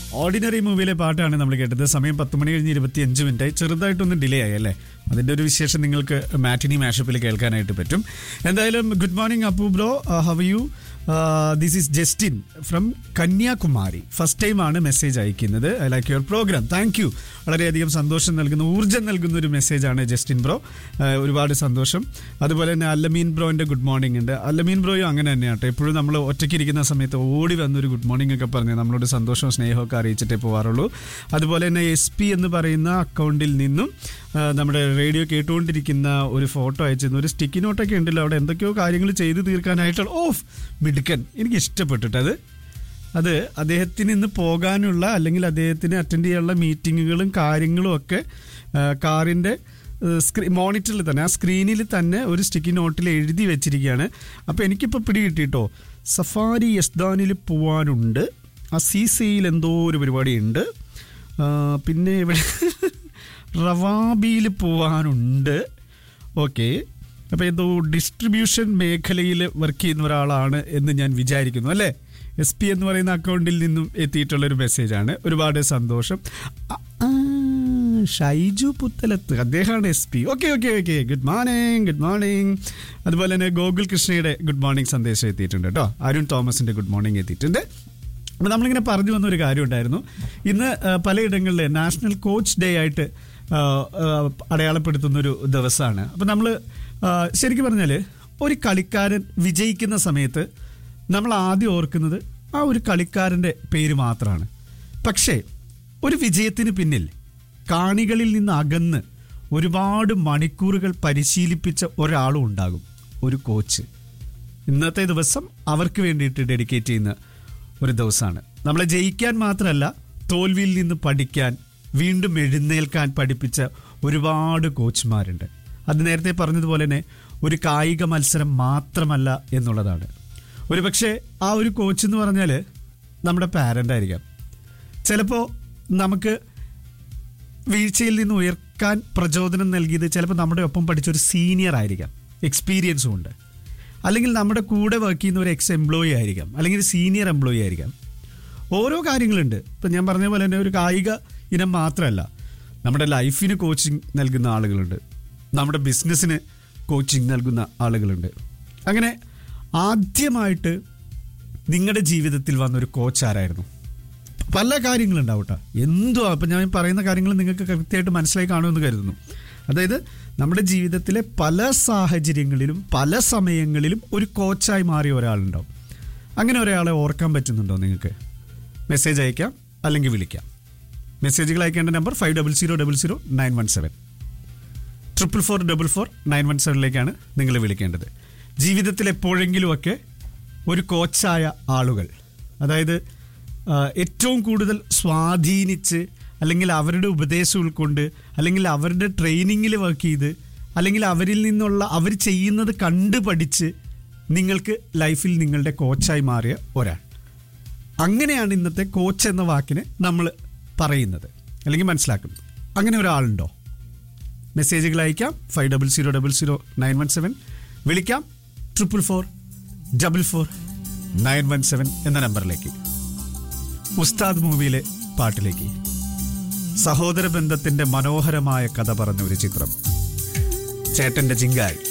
ordinary മൂവിയിലെ പാട്ടാണ് നമ്മൾ കേട്ടത് സമയം പത്ത് മണി കഴിഞ്ഞ് ഇരുപത്തി അഞ്ച് മിനിറ്റ് ചെറുതായിട്ടൊന്ന് ഡിലേ ആയി അല്ലേ അതിന്റെ ഒരു വിശേഷം നിങ്ങൾക്ക് മാറ്റിനി മാഷപ്പിൽ കേൾക്കാനായിട്ട് പറ്റും എന്തായാലും good morning Appu bro how you this is Justin from Kanyakumari first time ആണ് മെസ്സേജ് അയക്കുന്നത് I like your programme thank you വളരെയധികം സന്തോഷം നൽകുന്ന ഊർജ്ജം നൽകുന്ന ഒരു മെസ്സേജാണ് ജസ്റ്റിൻ ബ്രോ ഒരുപാട് സന്തോഷം അതുപോലെ തന്നെ അല്ലമീൻ ബ്രോന്റെ ഗുഡ് മോർണിംഗ് ഉണ്ട് അല്ലമീൻ ബ്രോയും അങ്ങനെ തന്നെയാട്ടോ എപ്പോഴും നമ്മൾ ഒറ്റയ്ക്ക് ഇരിക്കുന്ന സമയത്ത് ഓടി വന്നൊരു ഗുഡ് മോർണിംഗ് ഒക്കെ പറഞ്ഞ് നമ്മളോട് സന്തോഷവും സ്നേഹമൊക്കെ അറിയിച്ചിട്ടേ പോകാറുള്ളൂ അതുപോലെ തന്നെ എസ് പി എന്ന് പറയുന്ന അക്കൗണ്ടിൽ നിന്നും ആ, നമ്മുടെ റേഡിയോ കേട്ടുകൊണ്ടിരിക്കുന്ന ഒരു ഫോട്ടോ അയച്ചിരുന്നു ഒരു സ്റ്റിക്കി നോട്ടൊക്കെ ഉണ്ടല്ലോ അവിടെ എന്തൊക്കെയോ കാര്യങ്ങൾ ചെയ്തു തീർക്കാനായിട്ടുള്ള ഓഫ് മിടുക്കൻ എനിക്ക് ഇഷ്ടപ്പെട്ടിട്ടത് അത് അദ്ദേഹത്തിന് ഇന്ന് പോകാനുള്ള അല്ലെങ്കിൽ അദ്ദേഹത്തിന് അറ്റൻഡ് ചെയ്യാനുള്ള മീറ്റിങ്ങുകളും കാര്യങ്ങളും ഒക്കെ ആ, കാറിൻ്റെ സ്ക്രീ മോണിറ്ററിൽ തന്നെ ആ സ്ക്രീനിൽ തന്നെ ഒരു സ്റ്റിക്കി നോട്ടിൽ എഴുതി വെച്ചിരിക്കുകയാണ് അപ്പോൾ എനിക്കിപ്പോൾ പിടി കിട്ടിയിട്ടോ സഫാരി യസ്ദാനിൽ പോവാനുണ്ട് അസീസയിൽ എന്തോ ഒരു പരിപാടിയുണ്ട് ആ, പിന്നെ ഇവിടെ റവാബിയിൽ പോവാനുണ്ട് ഓക്കെ അപ്പോൾ എന്തോ ഡിസ്ട്രിബ്യൂഷൻ മേഖലയിൽ വർക്ക് ചെയ്യുന്ന ഒരാളാണ് എന്ന് ഞാൻ വിചാരിക്കുന്നു അല്ലേ എസ് പി എന്ന് പറയുന്ന അക്കൗണ്ടിൽ നിന്നും എത്തിയിട്ടുള്ള ഒരു മെസ്സേജാണ് ഒരുപാട് സന്തോഷം ആ, ആ, ഷൈജു പുത്തലത്ത് അദ്ദേഹമാണ് S P okay okay okay good morning good morning അതുപോലെ തന്നെ ഗോകുൽ കൃഷ്ണയുടെ ഗുഡ് മോർണിംഗ് സന്ദേശം എത്തിയിട്ടുണ്ട് കേട്ടോ അരുൺ തോമസിന്റെ ഗുഡ് മോർണിംഗ് എത്തിയിട്ടുണ്ട് അപ്പോൾ നമ്മളിങ്ങനെ പറഞ്ഞു വന്ന ഒരു കാര്യം ഉണ്ടായിരുന്നു ഇന്ന് ആ, പലയിടങ്ങളിൽ നാഷണൽ കോച്ച് ഡേ ആയിട്ട് ആ, ആ, അടയാളപ്പെടുത്തുന്ന ഒരു ദിവസമാണ് അപ്പോൾ നമ്മൾ ശരിക്കും പറഞ്ഞാൽ ഒരു കളിക്കാരൻ വിജയിക്കുന്ന സമയത്ത് നമ്മൾ ആദ്യം ഓർക്കുന്നത് ആ ഒരു കളിക്കാരൻ്റെ പേര് മാത്രമാണ് പക്ഷേ ഒരു വിജയത്തിന് പിന്നിൽ കാണികളിൽ നിന്ന് അകന്ന് ഒരുപാട് മണിക്കൂറുകൾ പരിശീലിപ്പിച്ച ഒരാളും ഉണ്ടാകും ഒരു കോച്ച് ഇന്നത്തെ ദിവസം അവർക്ക് വേണ്ടിയിട്ട് ഡെഡിക്കേറ്റ് ചെയ്യുന്ന ഒരു ദിവസമാണ് നമ്മളെ ജയിക്കാൻ മാത്രമല്ല തോൽവിയിൽ നിന്ന് പഠിക്കാൻ വീണ്ടും എഴുന്നേൽക്കാൻ പഠിപ്പിച്ച ഒരുപാട് കോച്ചുമാരുണ്ട് അത് നേരത്തെ പറഞ്ഞതുപോലെ തന്നെ ഒരു കായിക മത്സരം മാത്രമല്ല എന്നുള്ളതാണ് ഒരു പക്ഷേ ആ ഒരു കോച്ച് എന്ന് പറഞ്ഞാൽ നമ്മുടെ പാരൻ്റ് ആയിരിക്കാം ചിലപ്പോൾ നമുക്ക് വീഴ്ചയിൽ നിന്ന് ഉയർക്കാൻ പ്രചോദനം നൽകിയത് ചിലപ്പോൾ നമ്മുടെ ഒപ്പം പഠിച്ച ഒരു സീനിയർ ആയിരിക്കാം എക്സ്പീരിയൻസും ഉണ്ട് അല്ലെങ്കിൽ നമ്മുടെ കൂടെ വർക്ക് ചെയ്യുന്ന ഒരു എക്സ് എംപ്ലോയി ആയിരിക്കാം അല്ലെങ്കിൽ സീനിയർ എംപ്ലോയി ആയിരിക്കാം ഓരോ കാര്യങ്ങളുണ്ട് ഇപ്പം ഞാൻ പറഞ്ഞ പോലെ തന്നെ ഒരു കായിക ഇനം മാത്രമല്ല നമ്മുടെ ലൈഫിന് കോച്ചിങ് നൽകുന്ന ആളുകളുണ്ട് നമ്മുടെ ബിസിനസ്സിന് കോച്ചിങ് നൽകുന്ന ആളുകളുണ്ട് അങ്ങനെ ആദ്യമായിട്ട് നിങ്ങളുടെ ജീവിതത്തിൽ വന്നൊരു കോച്ച് ആരായിരുന്നു പല കാര്യങ്ങളുണ്ടാവും കേട്ടോ എന്തോ അപ്പം ഞാൻ പറയുന്ന കാര്യങ്ങൾ നിങ്ങൾക്ക് കൃത്യമായിട്ട് മനസ്സിലായി കാണുമെന്ന് കരുതുന്നു അതായത് നമ്മുടെ ജീവിതത്തിലെ പല സാഹചര്യങ്ങളിലും പല സമയങ്ങളിലും ഒരു കോച്ചായി മാറിയ ഒരാളുണ്ടാവും അങ്ങനെ ഒരാളെ ഓർക്കാൻ പറ്റുന്നുണ്ടോ നിങ്ങൾക്ക് മെസ്സേജ് അയക്കാം അല്ലെങ്കിൽ വിളിക്കാം മെസ്സേജുകൾ അയക്കേണ്ട number five double zero double zero nine one seven triple four double four nine one സെവനിലേക്കാണ് നിങ്ങൾ വിളിക്കേണ്ടത് ജീവിതത്തിൽ എപ്പോഴെങ്കിലുമൊക്കെ ഒരു കോച്ചായ ആളുകൾ അതായത് ആ, ഏറ്റവും കൂടുതൽ സ്വാധീനിച്ച് അല്ലെങ്കിൽ അവരുടെ ഉപദേശം ഉൾക്കൊണ്ട് അല്ലെങ്കിൽ അവരുടെ ട്രെയിനിങ്ങിൽ വർക്ക് ചെയ്ത് അല്ലെങ്കിൽ അവരിൽ നിന്നുള്ള അവർ ചെയ്യുന്നത് കണ്ടു പഠിച്ച് നിങ്ങൾക്ക് ലൈഫിൽ നിങ്ങളുടെ കോച്ചായി മാറിയ ഒരാൾ അങ്ങനെയാണ് ഇന്നത്തെ കോച്ച് എന്ന വാക്കിന് നമ്മൾ പറയുന്നത് അല്ലെങ്കിൽ മനസ്സിലാക്കുന്നത് അങ്ങനെ ഒരാളുണ്ടോ മെസ്സേജുകൾ അയക്കാം five double zero double zero nine one seven വിളിക്കാം triple four double four nine one seven എന്ന നമ്പറിലേക്ക് ഉസ്താദ് മൂവിയിലെ പാട്ടിലേക്ക് സഹോദര ബന്ധത്തിന്റെ മനോഹരമായ കഥ പറഞ്ഞ ഒരു ചിത്രം ചേട്ടന്റെ ചിങ്കാരി